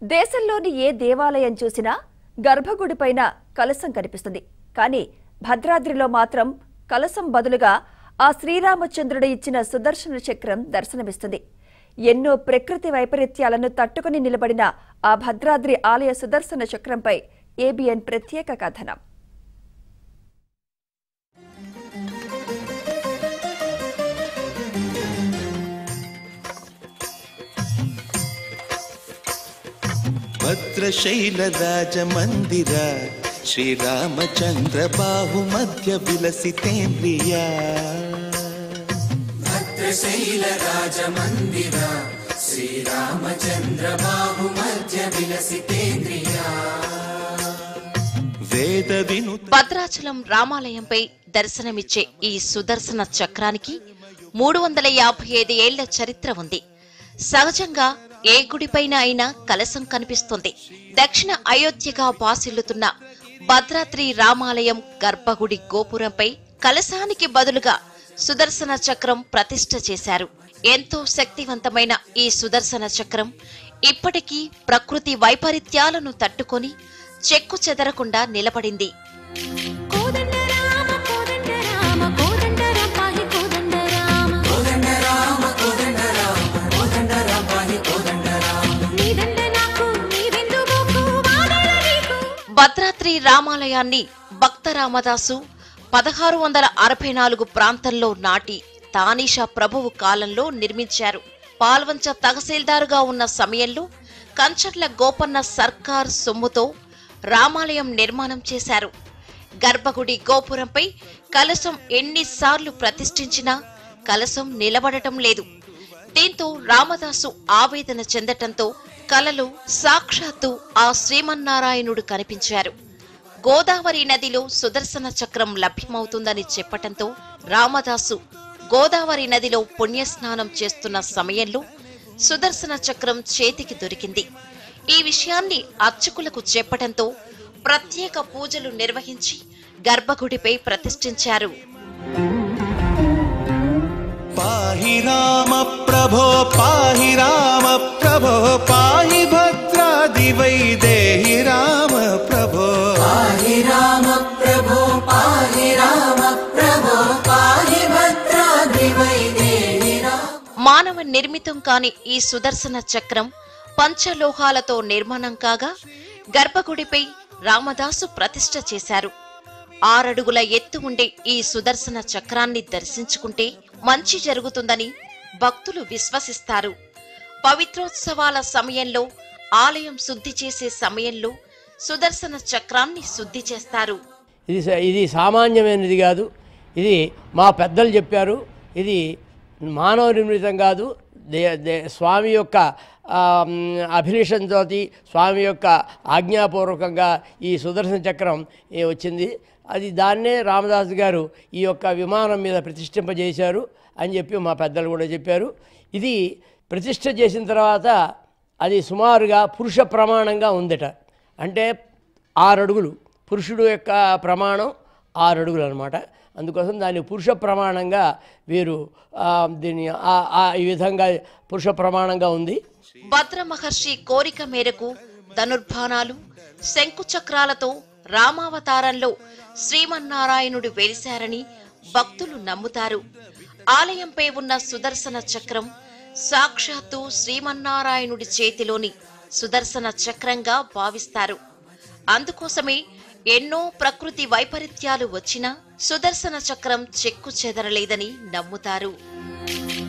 దేశంలోని ఏ దేవాలయం చూసినా గర్భగుడిపైన కలశం కనిపిస్తుంది కానీ భద్రాద్రిలో మాత్రం కలశం బదులుగా ఆ శ్రీరామచంద్రుడు ఇచ్చిన సుదర్శన చక్రం దర్శనమిస్తుంది ఎన్నో ప్రకృతి వైపరీత్యాలను తట్టుకుని నిలబడిన ఆ భద్రాద్రి ఆలయ సుదర్శన చక్రంపై ఏబిఎన్ ప్రత్యేక కథనం ಭದ್ರಶೈಲರಾಜಮಂದಿರ ಶ್ರೀರಾಮಚಂದ್ರ ಬಾಹು ಮಧ್ಯ ವಿಲಸಿತೇಂದ್ರಿಯ ವೇದ ವಿನುತ భద్రాచలం రామాలయంపై దర్శనమిచ్చే ఈ సుదర్శన చక్రానికి మూడు వందల యాభై ఐదు ఏళ్ల చరిత్ర ఉంది సహజంగా ఏ గుడిపైన అయినా కలశం కనిపిస్తుంది దక్షిణ అయోధ్యగా బాసిల్లుతున్న భద్రాద్రి రామాలయం గర్భగుడి గోపురంపై కలశానికి బదులుగా సుదర్శన చక్రం ప్రతిష్ఠ చేశారు ఎంతో శక్తివంతమైన ఈ సుదర్శన చక్రం ఇప్పటికీ ప్రకృతి వైపరీత్యాలను తట్టుకొని చెక్కు చెదరకుండా నిలబడింది కోదండ రామ కోదండ రామ కోదండ రామ పాహి కోదండ రామ కోదండ రామ కోదండ రామ కోదండ రామ పాహి కోదండ రామ నీదండ నాకు నీవెందు బొక్కు వాదన నీకు భద్రాద్రి రామాలయాన్ని భక్త రామదాసు పదహారు వందల అరవై నాలుగు ప్రాంతంలో నాటి తానీషా ప్రభువు కాలంలో నిర్మించారు పాల్వంచ తహసీల్దారుగా ఉన్న సమయంలో కంచర్ల గోపన్న సర్కార్ సొమ్ముతో రామాలయం నిర్మాణం చేశారు గర్భగుడి గోపురంపై కలశం ఎన్నిసార్లు ప్రతిష్ఠించినా కలశం నిలబడటం లేదు దీంతో రామదాసు ఆవేదన చెందటంతో కలలో సాక్షాత్తు ఆ శ్రీమన్నారాయణుడు కనిపించారు గోదావరి నదిలో సుదర్శన చక్రం లభ్యమవుతుందని చెప్పటంతో రామదాసు గోదావరి నదిలో పుణ్యస్నానం చేస్తున్న సమయంలో సుదర్శన చక్రం చేతికి దొరికింది ఈ విషయాన్ని అర్చకులకు చెప్పటంతో ప్రత్యేక పూజలు నిర్వహించి గర్భగుడిపై ప్రతిష్ఠించారు ಪಾಹಿ ರಾಮ ಪ್ರಭೋ ಪಾಹಿ ರಾಮ ಪ್ರಭೋ ಪಾಹಿ ಭದ್ರಾದಿ ವೈದೇಹಿ ರಾಮ ಪ್ರಭೋ మానవ నిర్మితం కాని ఈ సుదర్శన చక్రం పంచలోహాలతో నిర్మాణం కాగా గర్భగుడిపై రామదాసు ప్రతిష్ఠ చేశారు ఆరడుగుల ఎత్తు ఉండే ఈ సుదర్శన చక్రాన్ని దర్శించుకుంటే మంచి జరుగుతుందని భక్తులు విశ్వసిస్తారు పవిత్రోత్సవాల సమయంలో ఆలయం శుద్ధి చేసే సమయంలో సుదర్శన చక్రాన్ని శుద్ధి చేస్తారు ఇది స- ఇది సామాన్యమైనది కాదు ఇది మా పెద్దలు చెప్పారు ఇది మానవ నిర్మితం కాదు దే దే స్వామి యొక్క ఆ, మ్, అభినిషంతో స్వామి యొక్క ఆజ్ఞాపూర్వకంగా ఈ సుదర్శన చక్రం ఏ, వచ్చింది అది దాన్నే రామదాస్ గారు ఈ యొక్క విమానం మీద ప్రతిష్ఠింపజేశారు అని చెప్పి మా పెద్దలు కూడా చెప్పారు ఇది ప్రతిష్ఠ చేసిన తర్వాత అది సుమారుగా పురుష ప్రమాణంగా ఉందట అంటే ఆరు అడుగులు పురుషుడు యొక్క ప్రమాణం ఆరు అడుగులు అనమాట అందుకోసం దాన్ని పురుష ప్రమాణంగా వీరు ఆ, దీన్ని ఆ- ఆ ఈ విధంగా పురుష ప్రమాణంగా ఉంది భద్ర మహర్షి కోరిక మేరకు ధనుర్బాణాలు శంకుచక్రాలతో రామావతారంలో శ్రీమన్నారాయణుడు వెలిశారని భక్తులు నమ్ముతారు ఆలయంపై ఉన్న సుదర్శన చక్రం సాక్షాత్తు శ్రీమన్నారాయణుడి చేతిలోని సుదర్శన చక్రంగా భావిస్తారు అందుకోసమే ఎన్నో ప్రకృతి వైపరీత్యాలు వచ్చినా సుదర్శన చక్రం చెక్కు చెదరలేదని నమ్ముతారు